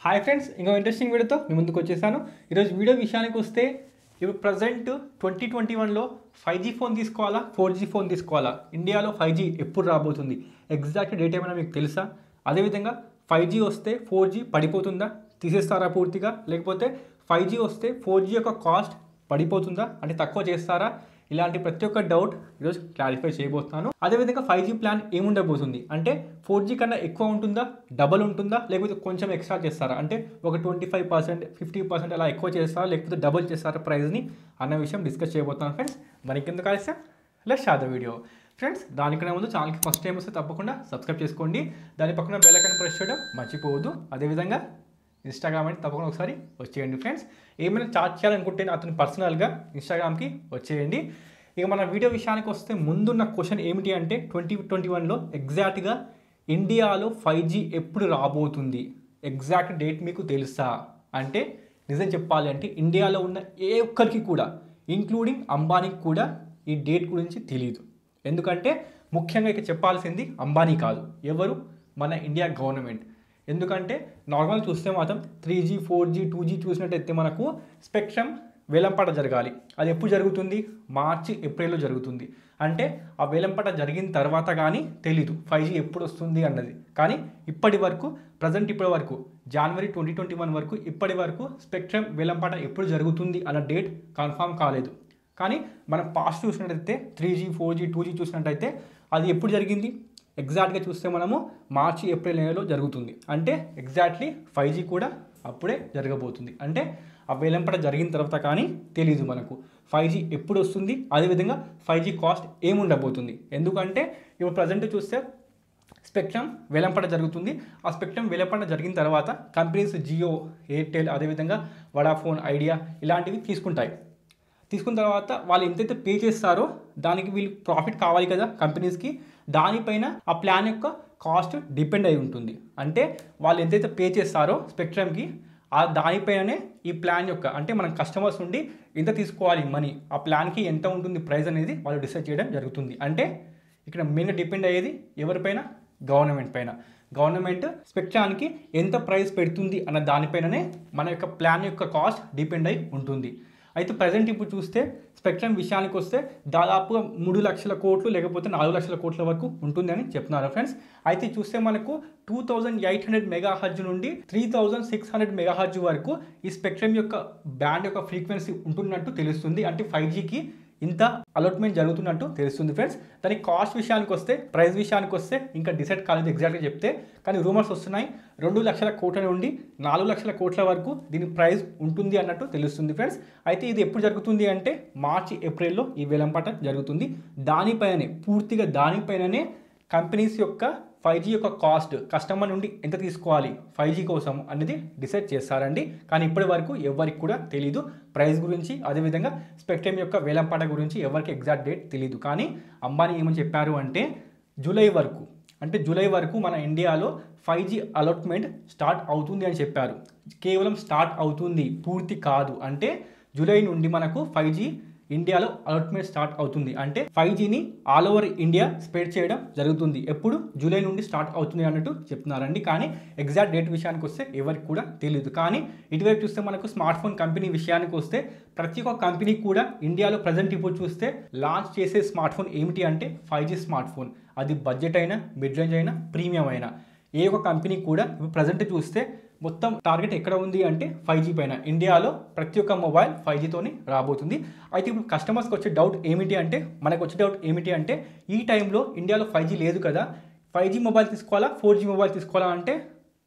hi friends ఇంకో interesting వీడియోతో మీ ముందుకు వచ్చేసాను ఈరోజు వీడియో విషయానికి వస్తే ఇప్పుడు ప్రజెంట్ ట్వంటీ ట్వంటీ వన్లో ఫైవ్ జీ ఫోన్ తీసుకోవాలా ఫోర్ జీ ఫోన్ తీసుకోవాలా ఇండియాలో ఫైవ్ జీ ఎప్పుడు రాబోతుంది ఎగ్జాక్ట్ డేట్ ఏమైనా మీకు తెలుసా అదేవిధంగా ఫైవ్ జీ వస్తే ఫోర్ జీ పడిపోతుందా తీసేస్తారా పూర్తిగా లేకపోతే ఫైవ్ జీ వస్తే ఫోర్ జీ యొక్క కాస్ట్ పడిపోతుందా అంటే తక్కువ చేస్తారా ఇలాంటి ప్రతి ఒక్క డౌట్ ఈరోజు క్లారిఫై చేయబోతున్నాను అదేవిధంగా ఫైవ్ జీ ప్లాన్ ఏముండబోతుంది అంటే ఫోర్ జీ కన్నా ఎక్కువ ఉంటుందా డబల్ ఉంటుందా లేకపోతే కొంచెం ఎక్స్ట్రా చేస్తారా అంటే ఒక twenty five percent fifty percent అలా ఎక్కువ చేస్తారా లేకపోతే డబల్ చేస్తారా ప్రైస్ని అన్న విషయం డిస్కస్ చేయబోతున్నాను ఫ్రెండ్స్ మనకి ఎందుకు కలిసా లెస్ షాద వీడియో ఫ్రెండ్స్ దానికన్నా ముందు ఛానల్కి ఫస్ట్ టైం వస్తే తప్పకుండా సబ్స్క్రైబ్ చేసుకోండి దాని పక్కన బెల్ ఐకాన్ ప్రెస్ చేయడం మర్చిపోవద్దు అదేవిధంగా ఇన్స్టాగ్రామ్ అయితే తప్పకుండా ఒకసారి వచ్చేయండి ఫ్రెండ్స్ ఏమైనా చాట్ చేయాలనుకుంటే అతను పర్సనల్గా ఇన్స్టాగ్రామ్కి వచ్చేయండి ఇక మన వీడియో విషయానికి వస్తే ముందున్న క్వశ్చన్ ఏమిటి అంటే ట్వంటీ ట్వంటీ వన్లో ఎగ్జాక్ట్గా ఇండియాలో ఫైవ్ జీ ఎప్పుడు రాబోతుంది ఎగ్జాక్ట్ డేట్ మీకు తెలుసా అంటే నిజం చెప్పాలి అంటే ఇండియాలో ఉన్న ఏ ఒక్కరికి కూడా ఇంక్లూడింగ్ అంబానీకి కూడా ఈ డేట్ గురించి తెలియదు ఎందుకంటే ముఖ్యంగా ఇక చెప్పాల్సింది అంబానీ కాదు ఎవరు మన ఇండియా గవర్నమెంట్ ఎందుకంటే నార్మల్ చూస్తే మాత్రం three G four G two G చూసినట్టయితే మనకు స్పెక్ట్రమ్ వేలంపాట జరగాలి అది ఎప్పుడు జరుగుతుంది మార్చి ఏప్రిల్లో జరుగుతుంది అంటే ఆ వేలంపాట జరిగిన తర్వాత కానీ తెలీదు ఫైవ్ జీ ఎప్పుడు వస్తుంది అన్నది కానీ ఇప్పటి వరకు ప్రజెంట్ ఇప్పటి వరకు జనవరి ట్వంటీ ట్వంటీ వన్ వరకు ఇప్పటి వరకు స్పెక్ట్రమ్ వేలంపాట ఎప్పుడు జరుగుతుంది అన్న డేట్ కన్ఫామ్ కాలేదు కానీ మనం పాస్ట్ చూసినట్టయితే three G four G two G చూసినట్టయితే అది ఎప్పుడు జరిగింది ఎగ్జాక్ట్గా చూస్తే మనము మార్చి ఏప్రిల్ నెలలో జరుగుతుంది అంటే ఎగ్జాక్ట్లీ ఫైవ్ జీ కూడా అప్పుడే జరగబోతుంది అంటే ఆ వేలంపట జరిగిన తర్వాత కానీ తెలీదు మనకు ఫైవ్ జీ ఎప్పుడు వస్తుంది అదేవిధంగా ఫైవ్ జీ కాస్ట్ ఏముండబోతుంది ఎందుకంటే ఇప్పుడు ప్రజెంట్ చూస్తే స్పెక్ట్రమ్ వేలంపట జరుగుతుంది ఆ స్పెక్ట్రమ్ వేలంపట జరిగిన తర్వాత కంపెనీస్ జియో ఎయిర్టెల్ అదేవిధంగా వడాఫోన్ ఐడియా ఇలాంటివి తీసుకుంటాయి తీసుకున్న తర్వాత వాళ్ళు ఎంతైతే పే చేస్తారో దానికి వీళ్ళు ప్రాఫిట్ కావాలి కదా కంపెనీస్కి దానిపైన ఆ ప్లాన్ యొక్క కాస్ట్ డిపెండ్ అయి ఉంటుంది అంటే వాళ్ళు ఎంతైతే పే చేస్తారో స్పెక్ట్రమ్కి ఆ దానిపైననే ఈ ప్లాన్ యొక్క అంటే మనం కస్టమర్స్ నుండి ఎంత తీసుకోవాలి మనీ ఆ ప్లాన్కి ఎంత ఉంటుంది ప్రైస్ అనేది వాళ్ళు డిసైడ్ చేయడం జరుగుతుంది అంటే ఇక్కడ మెయిన్గా డిపెండ్ అయ్యేది ఎవరిపైన గవర్నమెంట్ పైన గవర్నమెంట్ స్పెక్ట్రానికి ఎంత ప్రైస్ పెడుతుంది అన్న దానిపైననే మన యొక్క ప్లాన్ యొక్క కాస్ట్ డిపెండ్ అయి ఉంటుంది అయితే ప్రజెంట్ ఇప్పుడు చూస్తే స్పెక్ట్రమ్ విషయానికి వస్తే దాదాపుగా మూడు లక్షల కోట్లు లేకపోతే నాలుగు లక్షల కోట్ల వరకు ఉంటుంది అని చెప్తున్నారు ఫ్రెండ్స్ అయితే చూస్తే మనకు two thousand eight hundred megahertz నుండి three thousand six hundred megahertz వరకు ఈ స్పెక్ట్రమ్ యొక్క బ్యాండ్ యొక్క ఫ్రీక్వెన్సీ ఉంటున్నట్టు తెలుస్తుంది అంటే ఫైవ్ జీకి ఇంత అలాట్మెంట్ జరుగుతున్నట్టు తెలుస్తుంది ఫ్రెండ్స్ దాని కాస్ట్ విషయానికి వస్తే ప్రైస్ విషయానికి వస్తే ఇంకా డిసైడ్ కాలేదు ఎగ్జాక్ట్గా చెప్తే కానీ రూమర్స్ వస్తున్నాయి రెండు లక్షల కోట్ల నుండి నాలుగు లక్షల కోట్ల వరకు దీని ప్రైస్ ఉంటుంది అన్నట్టు తెలుస్తుంది ఫ్రెండ్స్ అయితే ఇది ఎప్పుడు జరుగుతుంది అంటే మార్చి ఏప్రిల్లో ఈ వేలంపాట జరుగుతుంది దానిపైననే పూర్తిగా దానిపైననే కంపెనీస్ యొక్క ఫైవ్ జీ యొక్క కాస్ట్ కస్టమర్ నుండి ఎంత తీసుకోవాలి ఫైవ్ జీ కోసం అనేది డిసైడ్ చేస్తారండి కానీ ఇప్పటి వరకు ఎవరికి కూడా తెలీదు ప్రైస్ గురించి అదేవిధంగా స్పెక్ట్రమ్ యొక్క వేలంపాట గురించి ఎవరికి ఎగ్జాక్ట్ డేట్ తెలియదు కానీ అంబానీ ఏమని చెప్పారు అంటే జూలై వరకు అంటే జూలై వరకు మన ఇండియాలో ఫైవ్ జీ అలాట్మెంట్ స్టార్ట్ అవుతుంది అని చెప్పారు కేవలం స్టార్ట్ అవుతుంది పూర్తి కాదు అంటే జూలై నుండి మనకు ఫైవ్ జీ ఇండియాలో అలాట్మెంట్ స్టార్ట్ అవుతుంది అంటే ఫైవ్ జీని ఆల్ ఓవర్ ఇండియా స్ప్రెడ్ చేయడం జరుగుతుంది ఎప్పుడు జూలై నుండి స్టార్ట్ అవుతుంది అన్నట్టు చెప్తున్నారండి కానీ ఎగ్జాక్ట్ డేట్ విషయానికి వస్తే ఎవరికి కూడా తెలియదు కానీ ఇటువైపు చూస్తే మనకు స్మార్ట్ ఫోన్ కంపెనీ విషయానికి వస్తే ప్రతి ఒక్క కంపెనీ కూడా ఇండియాలో ప్రజెంట్ ఇప్పుడు చూస్తే లాంచ్ చేసే స్మార్ట్ ఫోన్ ఏమిటి అంటే ఫైవ్ జీ స్మార్ట్ ఫోన్ అది బడ్జెట్ అయినా మిడ్ రేంజ్ అయినా ప్రీమియం అయినా ఏ ఒక్క కంపెనీ కూడా ఇప్పుడు ప్రజెంట్ చూస్తే మొత్తం టార్గెట్ ఎక్కడ ఉంది అంటే ఫైవ్ జీ పైన ఇండియాలో ప్రతి ఒక్క మొబైల్ ఫైవ్ జీతోని రాబోతుంది అయితే ఇప్పుడు కస్టమర్స్కి వచ్చే డౌట్ ఏమిటి అంటే మనకు వచ్చే డౌట్ ఏమిటి అంటే ఈ టైంలో ఇండియాలో ఫైవ్ జీ లేదు కదా ఫైవ్ జీ మొబైల్ తీసుకోవాలా ఫోర్ జీ మొబైల్ తీసుకోవాలా అంటే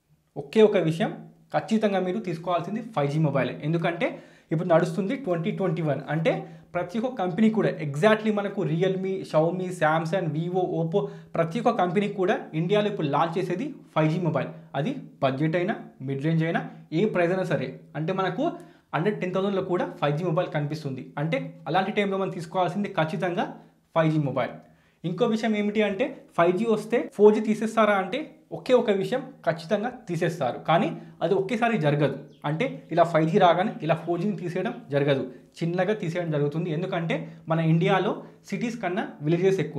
ఒకే ఒక విషయం ఖచ్చితంగా మీరు తీసుకోవాల్సింది ఫైవ్ జీ మొబైల్ ఎందుకంటే ఇప్పుడు నడుస్తుంది ట్వంటీ ట్వంటీ వన్ అంటే ప్రతి ఒక్క కంపెనీ కూడా ఎగ్జాక్ట్లీ మనకు Realme Xiaomi Samsung Vivo Oppo ప్రతి ఒక్క కంపెనీ కూడా ఇండియాలో ఇప్పుడు లాంచ్ చేసేది ఫైవ్ జీ మొబైల్ అది బడ్జెట్ అయినా మిడ్ రేంజ్ అయినా ఏ ప్రైస్ అయినా సరే అంటే మనకు అండర్ టెన్ థౌసండ్లో కూడా ఫైవ్ జీ మొబైల్ కనిపిస్తుంది అంటే అలాంటి టైంలో మనం తీసుకోవాల్సింది ఖచ్చితంగా ఫైవ్ జీ మొబైల్ ఇంకో విషయం ఏమిటి అంటే ఫైవ్ జీ వస్తే ఫోర్ జీ తీసేస్తారా అంటే ఒకే ఒక విషయం ఖచ్చితంగా తీసేస్తారు కానీ అది ఒకేసారి జరగదు అంటే ఇలా ఫైవ్ జీ రాగానే ఇలా ఫోర్ జీని తీసేయడం జరగదు చిన్నగా తీసేయడం జరుగుతుంది ఎందుకంటే మన ఇండియాలో సిటీస్ కన్నా విలేజెస్ ఎక్కువ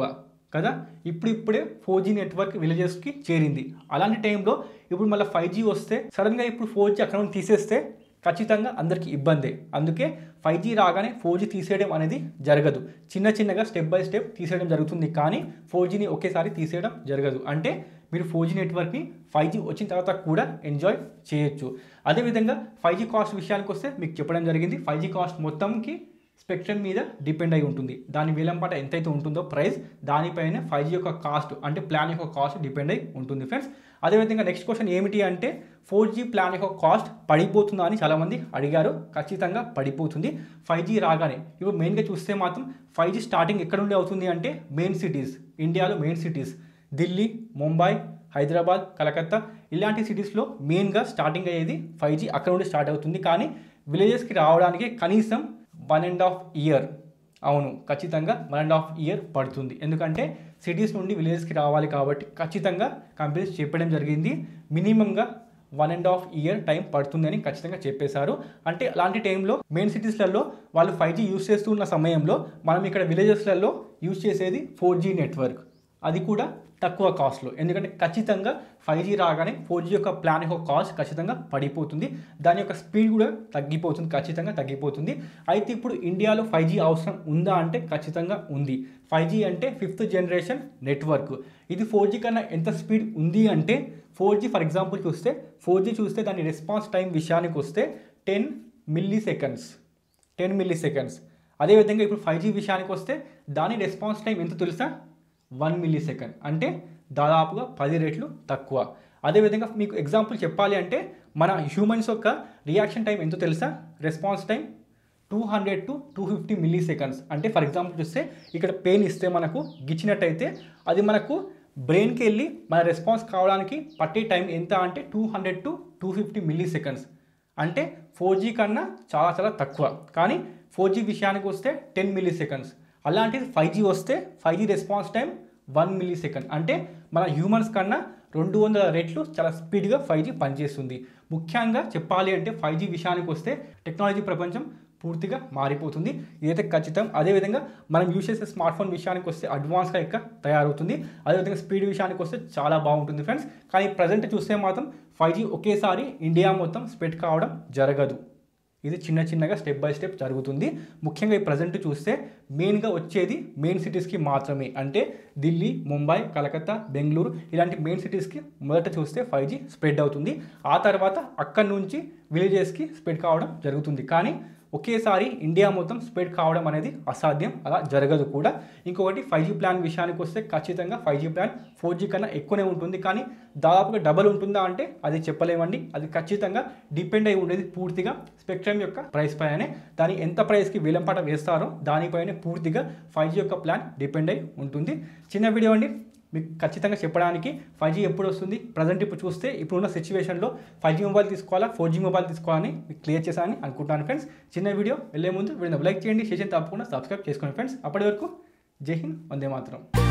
కదా ఇప్పుడు ఇప్పుడే ఫోర్ జీ నెట్వర్క్ విలేజెస్కి చేరింది అలాంటి టైంలో ఇప్పుడు మళ్ళీ ఫైవ్ జీ వస్తే సడన్గా ఇప్పుడు ఫోర్ జీ అక్కడ నుండి తీసేస్తే ఖచ్చితంగా అందరికీ ఇబ్బందే అందుకే ఫైవ్ జీ రాగానే ఫోర్ జీ తీసేయడం అనేది జరగదు చిన్న చిన్నగా స్టెప్ బై స్టెప్ తీసేయడం జరుగుతుంది కానీ ఫోర్ జీని ఒకేసారి తీసేయడం జరగదు అంటే మీరు ఫోర్ జీ నెట్వర్క్ని ఫైవ్ జీ వచ్చిన తర్వాత కూడా ఎంజాయ్ చేయొచ్చు అదేవిధంగా ఫైవ్ జీ కాస్ట్ విషయానికి వస్తే మీకు చెప్పడం జరిగింది ఫైవ్ జీ కాస్ట్ మొత్తంకి స్పెక్ట్రమ్ మీద డిపెండ్ అయి ఉంటుంది దాని వేలంపాట ఎంతైతే ఉంటుందో ప్రైస్ దానిపైన ఫైవ్ జీ యొక్క కాస్ట్ అంటే ప్లాన్ యొక్క కాస్ట్ డిపెండ్ అయి ఉంటుంది ఫ్రెండ్స్ అదేవిధంగా నెక్స్ట్ క్వశ్చన్ ఏమిటి అంటే ఫోర్ జీ ప్లాన్ యొక్క కాస్ట్ పడిపోతుందా అని చాలామంది అడిగారు ఖచ్చితంగా పడిపోతుంది ఫైవ్ జీ రాగానే ఇప్పుడు మెయిన్గా చూస్తే మాత్రం ఫైవ్ జీ స్టార్టింగ్ ఎక్కడ నుండి అవుతుంది అంటే మెయిన్ సిటీస్ ఇండియాలో మెయిన్ సిటీస్ ఢిల్లీ ముంబై హైదరాబాద్ కలకత్తా ఇలాంటి సిటీస్లో మెయిన్గా స్టార్టింగ్ అయ్యేది ఫైవ్ జీ అక్కడ నుండి స్టార్ట్ అవుతుంది కానీ విలేజెస్కి రావడానికి కనీసం వన్ అండ్ హాఫ్ ఇయర్ అవును ఖచ్చితంగా వన్ అండ్ హాఫ్ ఇయర్ పడుతుంది ఎందుకంటే సిటీస్ నుండి విలేజెస్కి రావాలి కాబట్టి ఖచ్చితంగా కంపెనీస్ చెప్పడం జరిగింది మినిమంగా one and half year time పడుతుందని ఖచ్చితంగా చెప్పేశారు అంటే అలాంటి టైంలో మెయిన్ సిటీస్లలో వాళ్ళు ఫైవ్ జీ యూస్ చేస్తున్న సమయంలో మనం ఇక్కడ విలేజెస్లలో యూస్ చేసేది ఫోర్ జీ నెట్వర్క్ అది కూడా తక్కువ కాస్ట్లో ఎందుకంటే ఖచ్చితంగా ఫైవ్ జీ రాగానే ఫోర్ జీ యొక్క ప్లాన్ యొక్క కాస్ట్ ఖచ్చితంగా పడిపోతుంది దాని యొక్క స్పీడ్ కూడా తగ్గిపోతుంది ఖచ్చితంగా తగ్గిపోతుంది అయితే ఇప్పుడు ఇండియాలో ఫైవ్ జీ అవసరం ఉందా అంటే ఖచ్చితంగా ఉంది ఫైవ్ జీ అంటే ఫిఫ్త్ జనరేషన్ నెట్వర్క్ ఇది ఫోర్ జీ కన్నా ఎంత స్పీడ్ ఉంది అంటే ఫోర్ జీ ఫర్ ఎగ్జాంపుల్ చూస్తే ఫోర్ జీ చూస్తే దాని రెస్పాన్స్ టైం విషయానికి వస్తే ten milliseconds ten milliseconds అదేవిధంగా ఇప్పుడు ఫైవ్ జీ విషయానికి వస్తే దాని రెస్పాన్స్ టైం ఎంత తెలుసా వన్ మిల్లీ సెకండ్ అంటే దాదాపుగా పది రెట్లు తక్కువ అదేవిధంగా మీకు ఎగ్జాంపుల్ చెప్పాలి అంటే మన హ్యూమన్స్ యొక్క రియాక్షన్ టైం ఎంతో తెలుసా response time two hundred to two fifty milliseconds అంటే ఫర్ ఎగ్జాంపుల్ చూస్తే ఇక్కడ పెయిన్ ఇస్తే మనకు గిచ్చినట్టయితే అది మనకు బ్రెయిన్కి వెళ్ళి మన రెస్పాన్స్ కావడానికి పట్టే టైం ఎంత అంటే two hundred to two fifty milliseconds అంటే ఫోర్ జీ కన్నా చాలా చాలా తక్కువ కానీ ఫోర్ జీ విషయానికి వస్తే టెన్ మిల్లీ సెకండ్స్ అలాంటిది ఫైవ్ జీ వస్తే five G response time one millisecond అంటే మన హ్యూమన్స్ కన్నా రెండు వందల రెట్లు చాలా స్పీడ్గా ఫైవ్ జీ పనిచేస్తుంది ముఖ్యంగా చెప్పాలి అంటే ఫైవ్ జీ విషయానికి వస్తే టెక్నాలజీ ప్రపంచం పూర్తిగా మారిపోతుంది ఇదైతే ఖచ్చితం అదేవిధంగా మనం యూజ్ చేసే స్మార్ట్ ఫోన్ విషయానికి వస్తే అడ్వాన్స్గా ఇంకా తయారవుతుంది అదేవిధంగా స్పీడ్ విషయానికి వస్తే చాలా బాగుంటుంది ఫ్రెండ్స్ కానీ ప్రజెంట్ చూస్తే మాత్రం ఫైవ్ జీ ఒకేసారి ఇండియా మొత్తం స్ప్రెడ్ కావడం జరగదు ఇది చిన్న చిన్నగా స్టెప్ బై స్టెప్ జరుగుతుంది ముఖ్యంగా ఈ ప్రజెంట్ చూస్తే మెయిన్గా వచ్చేది మెయిన్ సిటీస్కి మాత్రమే అంటే ఢిల్లీ ముంబై కలకత్తా బెంగళూరు ఇలాంటి మెయిన్ సిటీస్కి మొదట చూస్తే ఫైవ్ జీ స్ప్రెడ్ అవుతుంది ఆ తర్వాత అక్కడి నుంచి విలేజెస్కి స్ప్రెడ్ కావడం జరుగుతుంది కానీ ఒకేసారి ఇండియా మొత్తం స్ప్రెడ్ కావడం అనేది అసాధ్యం అలా జరగదు కూడా ఇంకొకటి ఫైవ్ జీ ప్లాన్ విషయానికి వస్తే ఖచ్చితంగా five G plan four G కన్నా ఎక్కువనే ఉంటుంది కానీ దాదాపుగా డబల్ ఉంటుందా అంటే అది చెప్పలేమండి అది ఖచ్చితంగా డిపెండ్ అయి ఉండేది పూర్తిగా స్పెక్ట్రమ్ యొక్క ప్రైస్ పైనే దాని ఎంత ప్రైస్కి వేలంపాట వేస్తారో దానిపైనే పూర్తిగా ఫైవ్ జీ యొక్క ప్లాన్ డిపెండ్ అయి ఉంటుంది చిన్న వీడియో అండి మీకు ఖచ్చితంగా చెప్పడానికి ఫైవ్ జీ ఎప్పుడు వస్తుంది ప్రజెంట్ ఇప్పుడు చూస్తే ఇప్పుడున్న సిచ్యువేషన్లో ఫైవ్ జీ మొబైల్ తీసుకోవాలా ఫోర్ జీ మొబైల్ తీసుకోవాలని మీకు క్లియర్ చేశానని అనుకుంటాను ఫ్రెండ్స్ చిన్న వీడియో వెళ్ళే ముందు వీడియో లైక్ చేయండి సెషన్ తప్పకుండా సబ్స్క్రైబ్ చేసుకోండి ఫ్రెండ్స్ అప్పటి వరకు జై హింద్ వందే మాత్రం